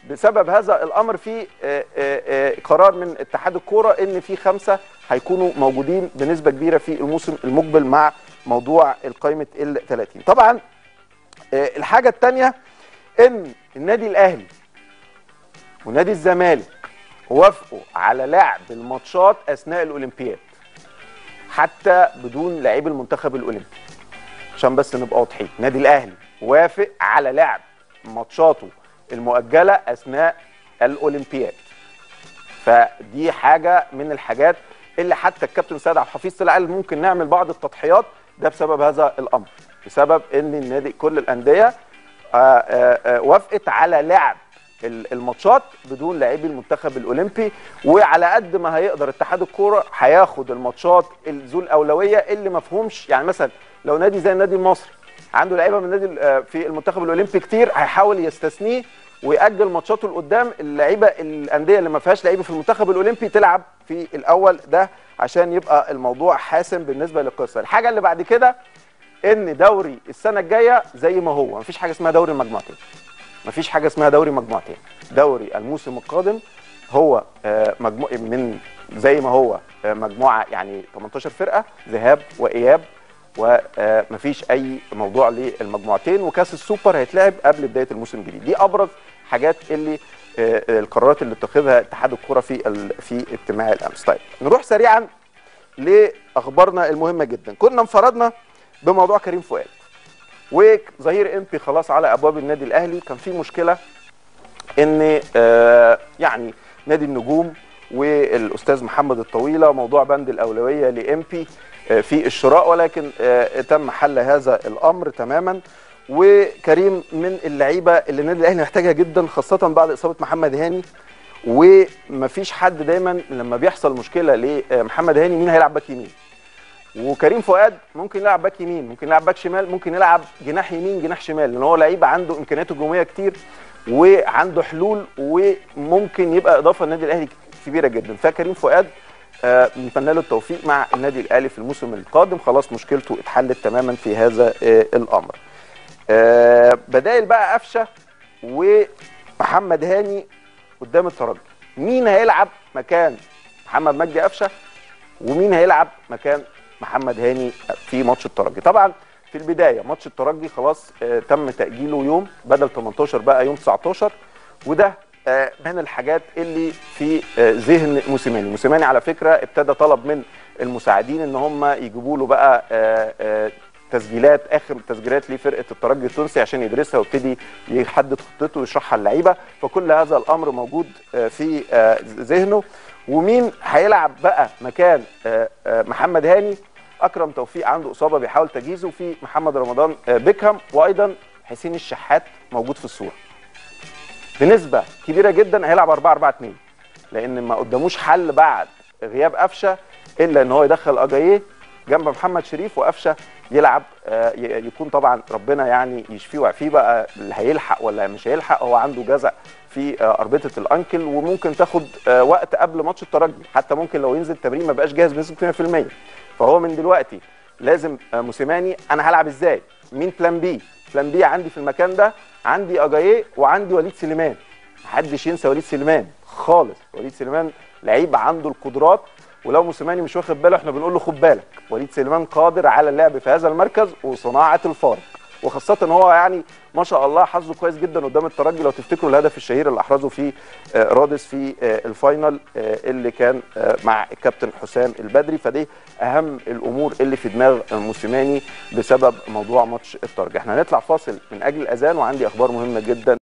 بسبب هذا الامر في آه، آه، آه، قرار من اتحاد الكوره ان في خمسه هيكونوا موجودين بنسبه كبيره في الموسم المقبل مع موضوع القائمه ال 30 طبعا آه، الحاجه الثانيه ان النادي الاهلي ونادي الزمالك وافقوا على لعب الماتشات اثناء الاولمبياد حتى بدون لعيب المنتخب الاولمبي عشان بس نبقى واضحين النادي الاهلي وافق على لعب ماتشاته المؤجله اثناء الاولمبياد فدي حاجه من الحاجات اللي حتى الكابتن سيد عبد الحفيظ طلع قال ممكن نعمل بعض التضحيات ده بسبب هذا الامر بسبب ان النادي كل الانديه آه، آه، آه، وافقت على لعب ال- الماتشات بدون لاعبي المنتخب الاولمبي وعلى قد ما هيقدر اتحاد الكوره هياخد الماتشات ال- ذو الاولويه اللي ما فيهمش يعني مثلا لو نادي زي النادي المصري عنده لعيبه من النادي ال- آه، في المنتخب الاولمبي كتير هيحاول يستثنيه ويأجل ماتشاته لقدام اللعيبه الانديه اللي ما فيهاش لعيبه في المنتخب الاولمبي تلعب في الاول ده عشان يبقى الموضوع حاسم بالنسبه للقصه الحاجه اللي بعد كده ان دوري السنه الجايه زي ما هو مفيش حاجه اسمها دوري المجموعتين مفيش حاجه اسمها دوري مجموعتين دوري الموسم القادم هو آه، مجموع من زي ما هو آه، مجموعه يعني 18 فرقه ذهاب واياب ومفيش اي موضوع للمجموعتين وكاس السوبر هيتلعب قبل بدايه الموسم الجديد دي ابرز حاجات اللي آه، آه، القرارات اللي اتخذها اتحاد الكره في ال- في اجتماع الامس طيب نروح سريعا لاخبارنا المهمه جدا كنا انفردنا بموضوع كريم فؤاد وظهير امبي خلاص على ابواب النادي الاهلي كان في مشكله ان آه، يعني نادي النجوم والاستاذ محمد الطويله موضوع بند الاولويه لامبي آه، في الشراء ولكن آه، تم حل هذا الامر تماما وكريم من اللعيبه اللي النادي الاهلي محتاجها جدا خاصه بعد اصابه محمد هاني ومفيش حد دايما لما بيحصل مشكله لمحمد هاني مين هيلعب باك يمين وكريم فؤاد ممكن يلعب باك يمين ممكن يلعب باك شمال ممكن يلعب جناح يمين جناح شمال لان هو لعيب عنده امكانيات هجوميه كتير وعنده حلول وممكن يبقى اضافه للنادي الاهلي كبيره جدا فكريم فؤاد آه، نتمنى له التوفيق مع النادي الاهلي في الموسم القادم خلاص مشكلته اتحلت تماما في هذا آه، الامر آه، بدائل بقى قفشه ومحمد هاني قدام الترجي مين هيلعب مكان محمد مجدي قفشه ومين هيلعب مكان محمد هاني في ماتش الترجي طبعا في البدايه ماتش الترجي خلاص آه تم تاجيله يوم بدل 18 بقى يوم 19 وده آه من الحاجات اللي في آه ذهن موسيماني موسيماني على فكره ابتدى طلب من المساعدين ان هم يجيبوا له بقى آه آه تسجيلات اخر تسجيلات لفرقه الترجي التونسي عشان يدرسها ويبتدي يحدد خطته ويشرحها اللعيبه فكل هذا الامر موجود آه، في آه، ذهنه ومين هيلعب بقى مكان آه، آه، محمد هاني اكرم توفيق عنده اصابه بيحاول تجهيزه في محمد رمضان آه، بيكهام وايضا حسين الشحات موجود في الصوره بنسبه كبيره جدا هيلعب 4 4 2 لان ما قداموش حل بعد غياب قفشه الا ان هو يدخل اجاييه جنب محمد شريف وقفشه يلعب آه، ي- يكون طبعا ربنا يعني يشفيه ويعافيه بقى اللي هيلحق ولا مش هيلحق هو عنده جزع في آه، اربطه الانكل وممكن تاخد آه، وقت قبل ماتش الترجي حتى ممكن لو ينزل تمرين ما بقاش جاهز بنسبه 100% فهو من دلوقتي لازم آه، موسيماني انا هلعب ازاي مين بلان بي بلان بي عندي في المكان ده عندي اجاييه وعندي وليد سليمان محدش ينسى وليد سليمان خالص وليد سليمان لعيب عنده القدرات ولو موسيماني مش واخد باله احنا بنقول له خد بالك وليد سليمان قادر على اللعب في هذا المركز وصناعه الفارق وخاصة ان هو يعني ما شاء الله حظه كويس جدا قدام الترجي لو تفتكروا الهدف الشهير اللي احرزه في آه، رادس في آه، الفاينل آه، اللي كان آه، مع الكابتن حسام البدري فدي اهم الامور اللي في دماغ موسيماني بسبب موضوع ماتش الترجي احنا هنطلع فاصل من اجل الاذان وعندي اخبار مهمة جدا